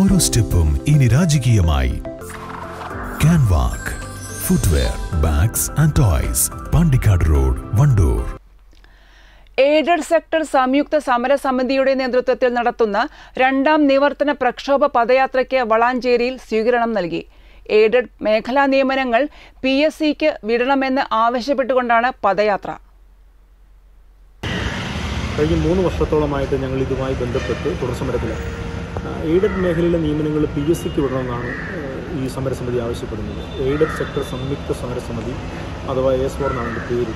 ഓരോ സ്റ്റെപ്പും ഇനി രാജകീയമായി Canwalk footwear bags and toys Pandikkad road Wandoor aided sector സംയുക്ത സമരസമിതിയുടെ നേതൃത്വത്തിൽ നടത്തുന്ന രണ്ടാം നിവർത്തന പ്രക്ഷോഭ പദയാത്രയ്ക്ക് വളാഞ്ചേരിയിൽ സ്വീകരണം നൽകി എയ്ഡഡ് മേഖലാ നിയമനങ്ങൾ പി എസ് സിക്ക് വിടണമെന്ന് ആവശ്യപ്പെട്ടുകൊണ്ടാണ് പദയാത്ര കഴിഞ്ഞ മൂന്ന് വർഷത്തോളമായിട്ട് ഞങ്ങൾ ഇതുമായി ബന്ധപ്പെട്ട് തുടർ സമരത്തിലാണ് ആ, എയ്ഡഡ് മേഖലയിലെ നിയമനങ്ങൾ പി എസ് സിക്ക് വിടണമെന്നാണ് ആ, ഈ സമരസമിതി ആവശ്യപ്പെടുന്നത് എയ്ഡഡ് സെക്ടർ സംയുക്ത സമരസമിതി അഥവാ എസ് ഫോർ എന്നാണ് അതിൻ്റെ പേര്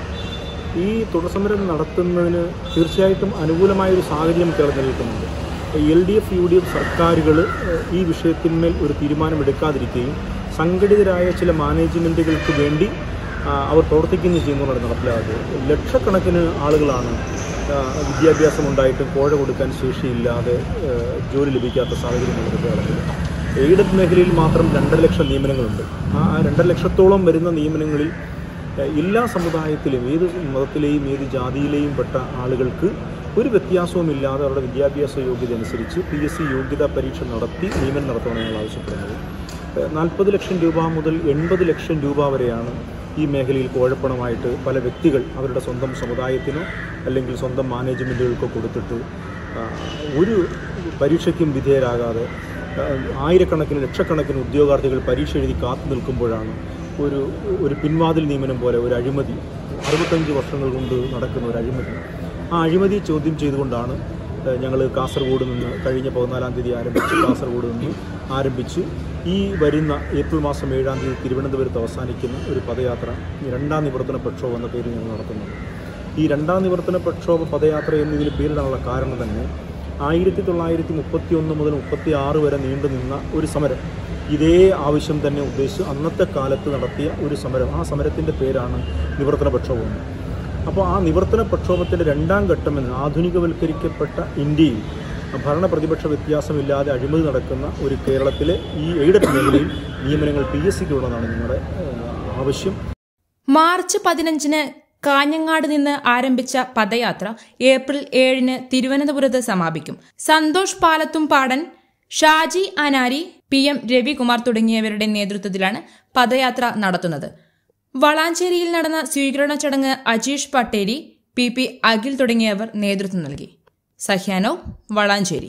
ഈ തുടർ സമരം നടത്തുന്നതിന് തീർച്ചയായിട്ടും അനുകൂലമായൊരു സാഹചര്യം കേരളം നിലനിൽക്കുന്നുണ്ട് L D F U D F സർക്കാരുകൾ ഈ വിഷയത്തിന്മേൽ ഒരു തീരുമാനമെടുക്കാതിരിക്കുകയും സംഘടിതരായ ചില മാനേജ്മെൻറ്റുകൾക്ക് വേണ്ടി ആ, അവർ പ്രവർത്തിക്കുകയും ചെയ്യുന്നതാണ് നടപ്പിലാകുന്നത് ലക്ഷക്കണക്കിന് ആളുകളാണ് ആ, വിദ്യാഭ്യാസം ഉണ്ടായിട്ടും കോഴ കൊടുക്കാൻ ശേഷിയില്ലാതെ ആ, ജോലി ലഭിക്കാത്ത സാഹചര്യമുള്ളത് കേരളത്തിൽ എയ്ഡഡ് മേഖലയിൽ മാത്രം രണ്ടര ലക്ഷം നിയമനങ്ങളുണ്ട് ആ രണ്ടര ലക്ഷത്തോളം വരുന്ന നിയമനങ്ങളിൽ ആ, എല്ലാ സമുദായത്തിലും ഏത് മതത്തിലെയും ഏത് ജാതിയിലെയും പെട്ട ആളുകൾക്ക് ഒരു വ്യത്യാസവുമില്ലാതെ അവരുടെ വിദ്യാഭ്യാസ യോഗ്യത അനുസരിച്ച് പി എസ് സി യോഗ്യതാ പരീക്ഷ നടത്തി നിയമനം നടത്തണമെന്ന് ഞങ്ങൾ ആവശ്യപ്പെടുന്നത് നാൽപ്പത് ലക്ഷം രൂപ മുതൽ എൺപത് ലക്ഷം രൂപ വരെയാണ് ഈ മേഖലയിൽ കോഴപ്പണമായിട്ട് പല വ്യക്തികൾ അവരുടെ സ്വന്തം സമുദായത്തിനോ അല്ലെങ്കിൽ സ്വന്തം മാനേജ്മെൻറ്റുകൾക്കോ കൊടുത്തിട്ട് ആ, ഒരു പരീക്ഷയ്ക്കും വിധേയരാകാതെ ആ, ആയിരക്കണക്കിന് ലക്ഷക്കണക്കിന് ഉദ്യോഗാർത്ഥികൾ പരീക്ഷ എഴുതി കാത്തു നിൽക്കുമ്പോഴാണ് ഒരു ഒരു പിൻവാതിൽ നിയമനം പോലെ ഒരു അഴിമതി അറുപത്തഞ്ച് വർഷങ്ങൾ കൊണ്ട് നടക്കുന്ന ഒരു അഴിമതി ആ അഴിമതി ചോദ്യം ചെയ്തുകൊണ്ടാണ് ഞങ്ങൾ കാസർഗോഡ് നിന്ന് കഴിഞ്ഞ പതിനാലാം തീയതി ആരംഭിച്ച് കാസർഗോഡ് നിന്ന് ആരംഭിച്ച് ഈ വരുന്ന ഏപ്രിൽ മാസം ഏഴാം തീയതി തിരുവനന്തപുരത്ത് അവസാനിക്കുന്ന ഒരു പദയാത്ര ഈ രണ്ടാം നിവർത്തന പ്രക്ഷോഭം എന്ന പേരിൽ ഞങ്ങൾ നടത്തുന്നത് ഈ രണ്ടാം നിവർത്തന പ്രക്ഷോഭ പദയാത്ര എന്നതിന് പേരിടാനുള്ള കാരണം തന്നെ ആയിരത്തി തൊള്ളായിരത്തി മുപ്പത്തി ഒന്ന് മുതൽ മുപ്പത്തി ആറ് വരെ നീണ്ടു നിന്ന ഒരു സമരം ഇതേ ആവശ്യം തന്നെ ഉദ്ദേശിച്ച് അന്നത്തെ കാലത്ത് നടത്തിയ ഒരു സമരം ആ സമരത്തിൻ്റെ പേരാണ് നിവർത്തന പ്രക്ഷോഭം എന്ന്. അപ്പോൾ ആ നിവർത്തന പ്രക്ഷോഭത്തിൻ്റെ രണ്ടാം ഘട്ടമെന്ന് ആധുനികവൽക്കരിക്കപ്പെട്ട ഇന്ത്യയിൽ ഭരണ പ്രതിപക്ഷ വ്യത്യാസമില്ലാതെ അഴിമതി നടക്കുന്ന ഒരു കേരളത്തിലെ ഈ എയ്ഡഡ് മേഖലയിൽ നിയമനങ്ങൾ പി എസ് സിക്ക് ഉള്ളതാണ് ഞങ്ങളുടെ ഏഹ്, ആവശ്യം മാർച്ച് പതിനഞ്ചിന് കാഞ്ഞങ്ങാട് നിന്ന് ആരംഭിച്ച പദയാത്ര ഏപ്രിൽ ഏഴിന് തിരുവനന്തപുരത്ത് സമാപിക്കും Santhosh Palathumpadan Shaji Anari P M Ravikumar തുടങ്ങിയവരുടെ നേതൃത്വത്തിലാണ് പദയാത്ര നടത്തുന്നത് വളാഞ്ചേരിയിൽ നടന്ന സ്വീകരണ ചടങ്ങ് അജീഷ് പട്ടേരി പി പി അഖിൽ തുടങ്ങിയവർ നേതൃത്വം നൽകി സഹ്യാനോ വളാഞ്ചേരി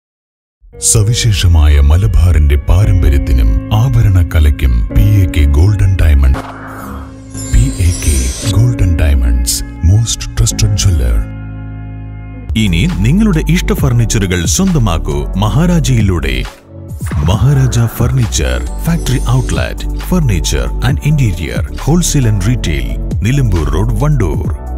സവിശേഷമായ മലബാറിന്റെ പാരമ്പര്യത്തിനും ആഭരണ കലയ്ക്കും P A K golden diamond P A K golden diamonds most trusted jeweller ഇനി നിങ്ങളുടെ ഇഷ്ട ഫർണിച്ചറുകൾ സ്വന്തമാക്കൂ മഹാരാജയിലൂടെ Maharaja furniture factory outlet furniture and interior wholesale and retail Nilambur road Wandoor